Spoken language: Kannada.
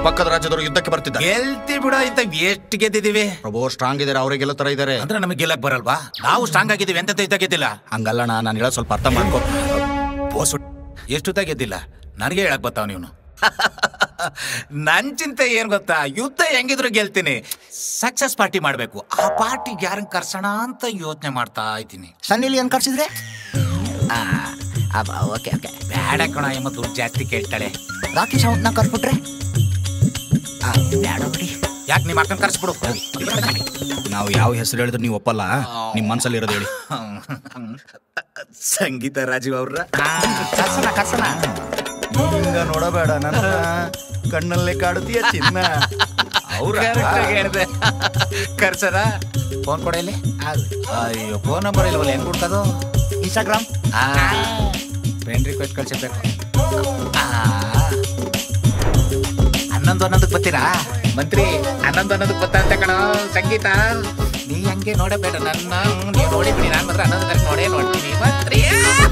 ಪಕ್ಕದ ರಾಜ್ಯದವರು ಯುದ್ಧಕ್ಕೆ ಬರ್ತಿದ್ದಾರೆ ಗೆಲ್ತಿ ಬಿಡೋ ಇಂತ ಎಷ್ಟು ಗೆದ್ದಿದೀವಿ ಪ್ರಭು ಸ್ಟ್ರಾಂಗ್ ಇದಾರೆ ಅವ್ರಿಗೆ ಗೆಲ್ಲೋ ತರ ಇದಾರೆ ಅಂದ್ರೆ ನಮಗೆ ಗೆಲ್ಲಕ್ ಬರಲ್ವಾ ನಾವು ಸ್ಟ್ರಾಂಗ್ ಆಗಿದ್ದೀವಿ ಅಂತ ತೈತ ಗೆದ್ದಿಲ್ಲ ಹಂಗಲ್ಲಣ್ಣ ನಾನು ಹೇಳೋ ಸ್ವಲ್ಪ ಅರ್ಥ ಮಾಡ್ಕೊ ಬೋಸು ಎಷ್ಟು ತ ಗೆದ್ದಿಲ್ಲ ನನಗೆ ಹೇಳಕ್ ಬರ್ತಾವ ನೀನು ನನ್ ಚಿಂತೆ ಏನ್ ಗೊತ್ತಾ ಯುದ್ಧ ಹೆಂಗಿದ್ರು ಗೆಲ್ತೀನಿ ಸಕ್ಸಸ್ ಪಾರ್ಟಿ ಮಾಡ್ಬೇಕು ಆ ಪಾರ್ಟಿ ಯಾರನ್ನ ಕರ್ಸೋಣ ಅಂತ ಯೋಚನೆ ಮಾಡ್ತಾ ಇದ್ದೀನಿ ಸನ್ನಿ ಲಿಯೋನ್ ಕರ್ಸಿದ್ರೆ ಓಕೆ ಓಕೆ ಬೇಡ ಕಣ ಎಮ್ಮ ದುಡ್ಡು ಜಾಸ್ತಿ ಕೇಳ್ತಾಳೆ ರಾಕಿ ಶೌಂಟ್ನ ಕರ್ಸ್ಬಿಟ್ರೆ ಆ, ಬೇಡ ಬಿಡಿ ಯಾಕೆ ನಿಮ್ಮ ಅಕ್ಕನ ಕರ್ಸ್ಬಿಡು ನಾವು ಯಾವ ಹೆಸರು ಹೇಳಿದ್ರು ನೀವು ಒಪ್ಪಲ್ಲ ನಿಮ್ ಮನ್ಸಲ್ಲಿ ಇರೋದು ಹೇಳಿ ಸಂಗೀತ ರಾಜೀವ್ ಅವ್ರ ಕರ್ಸೋಣ ಕರ್ಸೋಣ ಹಿಂಗ ನೋಡಬೇಡ ನನ್ನ ಕಣ್ಣಲ್ಲೇ ಕಾಡುತ್ತೀಯ ಚಿನ್ನ ಅವ್ರ ಹೇಳ್ದೆ ಕರ್ಸದ ಫೋನ್ ಕೊಡ ಇಲ್ಲಿ ಅಯ್ಯೋ ಫೋನ್ ನಂಬರ್ ಇಲ್ವಲ್ಲ ಹೆಂಗ್ ಹುಡ್ಕೋದು ಇನ್ಸ್ಟಾಗ್ರಾಮ್ ಫ್ರೆಂಡ್ ರಿಕ್ವೆಸ್ಟ್ ಕಳ್ಸಿರ್ಬೇಕು ಆ. ಹನ್ನೊಂದು ಹನ್ನೊಂದಕ್ಕೆ ಬರ್ತೀರಾ ಮಂತ್ರಿ ಹನ್ನೊಂದು ಹನ್ನೊಂದಕ್ಕೆ ಬರ್ತಾ ಅಂತ ಕಣ ಸಂಗೀತ ನೀ ಹಂಗೆ ನೋಡಬೇಡ ನನ್ನ ನೀವು ನೋಡಿ ಬಿಡಿ ನಾನು ಮಾತ್ರ ಹನ್ನೊಂದು ನೋಡೇ ನೋಡ್ತೀನಿ ಮಂತ್ರಿ